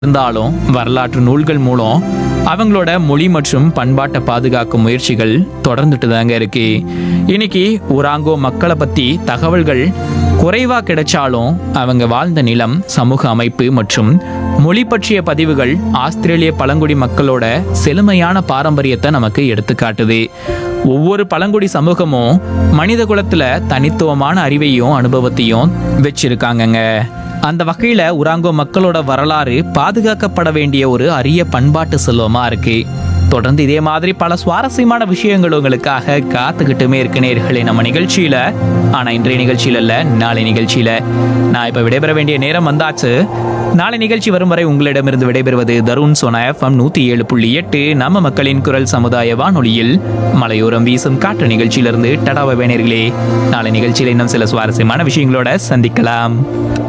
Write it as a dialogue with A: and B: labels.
A: இருந்தாலும் வரலாற்று நூல்கள் மூலம் அவங்களோட மொழி மற்றும் பண்பாட்டை பாதுகாக்கும் முயற்சிகள் தொடர்ந்துட்டு தாங்க இருக்கு இன்னைக்கு ஊராங்கோ மக்களை பத்தி தகவல்கள் குறைவா கிடைச்சாலும் அவங்க வாழ்ந்த நிலம் சமூக அமைப்பு மற்றும் மொழி பற்றிய பதிவுகள் ஆஸ்திரேலிய பழங்குடி மக்களோட செழுமையான பாரம்பரியத்தை நமக்கு எடுத்து காட்டுது ஒவ்வொரு பழங்குடி சமூகமும் மனித குலத்துல தனித்துவமான அறிவையும் அனுபவத்தையும் வச்சிருக்காங்கங்க அந்த வகையில உராங்கோ மக்களோட வரலாறு பாதுகாக்கப்பட வேண்டிய ஒரு அரிய பண்பாட்டு செல்வமா இருக்கு தொடர்ந்து இதே மாதிரி பல சுவாரஸ்யமான விஷயங்கள் உங்களுக்காக காத்துக்கிட்டுமே இருக்கு நேர்களே நம்ம நிகழ்ச்சியில ஆனா இன்றைய நிகழ்ச்சியில இல்ல நாளை நிகழ்ச்சியில நான் இப்ப விடைபெற வேண்டிய நேரம் வந்தாச்சு நாளை நிகழ்ச்சி வரும் வரை உங்களிடமிருந்து விடைபெறுவது தருண் சோனா எஃப்எம் நூத்தி ஏழு புள்ளி எட்டு நம்ம மக்களின் குரல் சமுதாய வானொலியில் மலையோரம் வீசும் காற்று நிகழ்ச்சியிலிருந்து டடாவ வேணர்களே நாளை நிகழ்ச்சியில இன்னும் சில சுவாரஸ்யமான விஷயங்களோட சந்திக்கலாம்